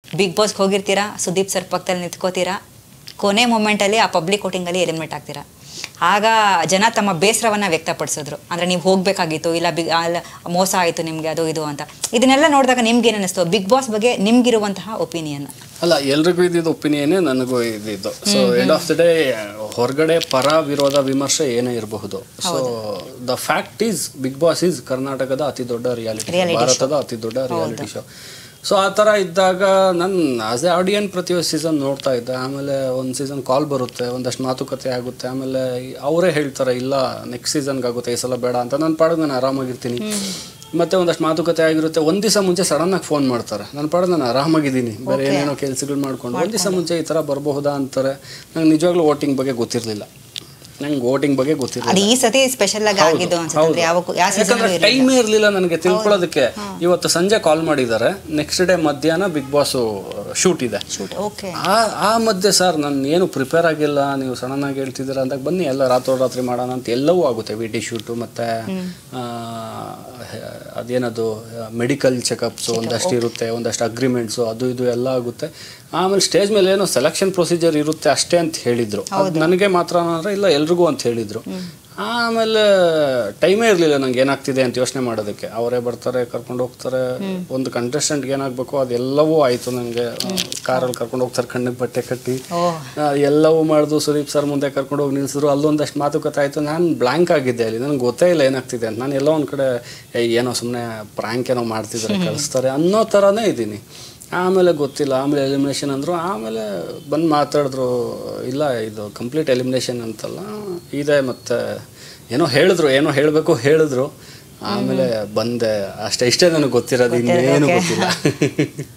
big ಬಾಸ್ಗೆ ಹೋಗಿರ್ತೀರಾ Sudeep sir ಪಕ್ಕದಲ್ಲಿ ನಿಂತ್ಕೋತೀರಾ ಕೊನೆ ಮೂಮೆಂಟಲ್ಲಿ ಆ ಪಬ್ಲಿಕ್ ವೋಟಿಂಗಲ್ಲಿ ಎಲಿಮಿನೇಟ್ ಆಗ್ತೀರಾ ಆಗ ಜನ ತಮ್ಮ ಬೇಸರವನ್ನು ವ್ಯಕ್ತಪಡಿಸಿದ್ರು ಅಂದರೆ ನೀವು ಹೋಗಬೇಕಾಗಿತ್ತು ಇಲ್ಲ ಬಿಗ್ ಅಲ್ಲ ಮೋಸ ಆಯಿತು ನಿಮಗೆ ಅದು ಇದು ಅಂತ ಇದನ್ನೆಲ್ಲ ನೋಡಿದಾಗ ನಿಮ್ಗೆ ಏನು ಅನ್ನಿಸ್ತು ಬಿಗ್ ಬಾಸ್ ಬಗ್ಗೆ ನಿಮ್ಗಿರುವಂತಹ ಒಪಿನಿಯನ್ ಅಲ್ಲ ಎಲ್ರಿಗೂ ಇದ್ದಿದ್ದು ಒಪಿನಿಯನ್ನೇ ನನಗೂ ಇದ್ದಿದ್ದು so end of the day ಹೊರಗಡೆ ಪರ ವಿರೋಧ ವಿಮರ್ಶೆ ಏನೇ ಇರಬಹುದು so the fact is big boss is ಕರ್ನಾಟಕದ ಅತಿ ದೊಡ್ಡ ರಿಯಾಲಿಟಿ Reality ಭಾರತದ ಅತಿ ದೊಡ್ಡ ರಿಯಾಲಿಟಿ ಶೋ ಸೊ ಆ ಥರ ಇದ್ದಾಗ ನಾನು ಆಸ್ ಎ ಆಡಿಯನ್ ಪ್ರತಿ ಸೀಸನ್ ನೋಡ್ತಾ ಇದ್ದೆ ಆಮೇಲೆ ಒಂದು ಸೀಸನ್ ಕಾಲ್ ಬರುತ್ತೆ ಒಂದಷ್ಟು ಮಾತುಕತೆ ಆಗುತ್ತೆ ಆಮೇಲೆ ಅವರೇ ಹೇಳ್ತಾರೆ ಇಲ್ಲ ನೆಕ್ಸ್ಟ್ ಸೀಸನ್ಗೆ ಆಗುತ್ತೆ ಈ ಸಲ ಬೇಡ ಅಂತ ನನ್ನ ಪಾಡಿಗೆ ನಾನು ಆರಾಮಾಗಿರ್ತೀನಿ ಮತ್ತೆ ಒಂದಷ್ಟು ಮಾತುಕತೆ ಆಗಿರುತ್ತೆ ಒಂದ್ ದಿವಸ ಮುಂಚೆ ಸಡನ್ ಆಗಿ ಫೋನ್ ಮಾಡ್ತಾರೆ ನನ್ನ ಪಾಡಿಗೆ ನಾನು ಆರಾಮಾಗಿದ್ದೀನಿ ಬೇರೆ ಏನೇನೋ ಕೆಲ್ಸಗಳು ಮಾಡ್ಕೊಂಡು ಒಂದ್ ದಿವಸ ಮುಂಚೆ ಈ ಥರ ಬರಬಹುದಾ ಅಂತಾರೆ ನಂಗೆ ನಿಜವಾಗ್ಲೂ ವೋಟಿಂಗ್ ಬಗ್ಗೆ ಗೊತ್ತಿರಲಿಲ್ಲ ನಂಗೆ ವೋಟಿಂಗ್ ಬಗ್ಗೆ ಗೊತ್ತಿರಲಿಲ್ಲ ಅದು ಈ ಸತಿ ಸ್ಪೆಷಲ್ ಆಗಿ ಆಗಿದ್ದು ಅನ್ಸುತ್ತೆ ಅಂದ್ರೆ ಯಾವ ಯಾವ ಯಾಕಂದ್ರೆ ಸೀಸನ್ ಟೈಮೇ ಇರಲಿಲ್ಲ ನನಗೆ ತಿಳ್ಕೊಳ್ಳೋದಕ್ಕೆ ಇವತ್ತು ಸಂಜೆ ಕಾಲ್ ಮಾಡಿದ್ದಾರೆ ನೆಕ್ಸ್ಟ್ ಡೇ ಮಧ್ಯಾಹ್ನ ಬಿಗ್ ಬಾಸ್ ಶೂಟ್ ಇದೆ ಶೂಟ್ ಓಕೆ ಆ ಆ ಮಧ್ಯೆ ಸರ್ ನಾನು ಏನು ಪ್ರಿಪೇರ್ ಆಗಿಲ್ಲ ನೀವು ಸಡನ್ ಆಗಿ ಹೇಳ್ತಿದ್ದೀರಾ ಅಂದಾಗ ಬನ್ನಿ ಎಲ್ಲ ರಾತ್ರೋರಾತ್ರಿ ಮಾಡೋಣ ಅಂತ ಎಲ್ಲವೂ ಆಗುತ್ತೆ ವಿ ಟಿ ಶೂಟು ಮತ್ತು ಅದೇನದು ಮೆಡಿಕಲ್ ಚೆಕಪ್ಸು ಒಂದಷ್ಟು ಇರುತ್ತೆ ಒಂದಷ್ಟು ಅಗ್ರಿಮೆಂಟ್ಸು ಅದು ಇದು ಎಲ್ಲ ಆಗುತ್ತೆ ಆಮೇಲೆ ಸ್ಟೇಜ್ ಮೇಲೆ ಏನೋ ಸೆಲೆಕ್ಷನ್ ಪ್ರೊಸೀಜರ್ ಇರುತ್ತೆ ಅಷ್ಟೇ ಅಂತ ಹೇಳಿದ್ರು ಅದು ನನಗೆ ಮಾತ್ರ ಅಂದ್ರೆ ಇಲ್ಲ ಎಲ್ರಿಗೂ ಅಂತ ಹೇಳಿದ್ರು ಆಮೇಲೆ ಟೈಮೇ ಇರಲಿಲ್ಲ ನಂಗೆ ಏನಾಗ್ತಿದೆ ಅಂತ ಯೋಚನೆ ಮಾಡೋದಕ್ಕೆ ಅವರೇ ಬರ್ತಾರೆ ಕರ್ಕೊಂಡು ಹೋಗ್ತಾರೆ ಒಂದು ಕಂಟೆಸ್ಟೆಂಟ್ಗೆ ಏನಾಗಬೇಕು ಅದೆಲ್ಲವೂ ಆಯಿತು ನನಗೆ ಕಾರಲ್ಲಿ ಕರ್ಕೊಂಡು ಹೋಗ್ತಾರೆ ಕಣ್ಣಿಗೆ ಬಟ್ಟೆ ಕಟ್ಟಿ ಓ ಆ, ಎಲ್ಲವೂ ಮಾಡಿದ್ರು ಸುದೀಪ್ ಸರ್ ಮುಂದೆ ಕರ್ಕೊಂಡು ಹೋಗಿ ನಿಲ್ಸಿದ್ರು ಅಲ್ಲೊಂದಷ್ಟು ಮಾತುಕತೆ ಆಯಿತು ನಾನು ಬ್ಲ್ಯಾಂಕ್ ಆಗಿದ್ದೆ ಅಲ್ಲಿ ನನಗೆ ಗೊತ್ತೇ ಇಲ್ಲ ಏನಾಗ್ತಿದೆ ಅಂತ ನಾನು ಎಲ್ಲೋ ಒಂದು ಕಡೆ ಏ, ಏನೋ ಸುಮ್ಮನೆ ಪ್ರ್ಯಾಂಕ್ ಏನೋ ಮಾಡ್ತಿದ್ದಾರೆ ಕಳಿಸ್ತಾರೆ ಅನ್ನೋ ಥರನೇ ಇದ್ದೀನಿ ಆಮೇಲೆ ಗೊತ್ತಿಲ್ಲ ಆಮೇಲೆ ಎಲಿಮಿನೇಷನ್ ಅಂದರು ಆಮೇಲೆ ಬಂದು ಮಾತಾಡಿದ್ರು ಇಲ್ಲ ಇದು ಕಂಪ್ಲೀಟ್ ಎಲಿಮಿನೇಷನ್ ಅಂತಲ್ಲ ಇದೆ ಮತ್ತು ಏನೋ ಹೇಳಿದ್ರು ಏನೋ ಹೇಳಬೇಕು ಹೇಳಿದ್ರು ಆಮೇಲೆ ಬಂದೆ ಅಷ್ಟೇ ಇಷ್ಟೇ ನನಗೆ ಗೊತ್ತಿರೋದು ಇನ್ನೇನು ಗೊತ್ತಿಲ್ಲ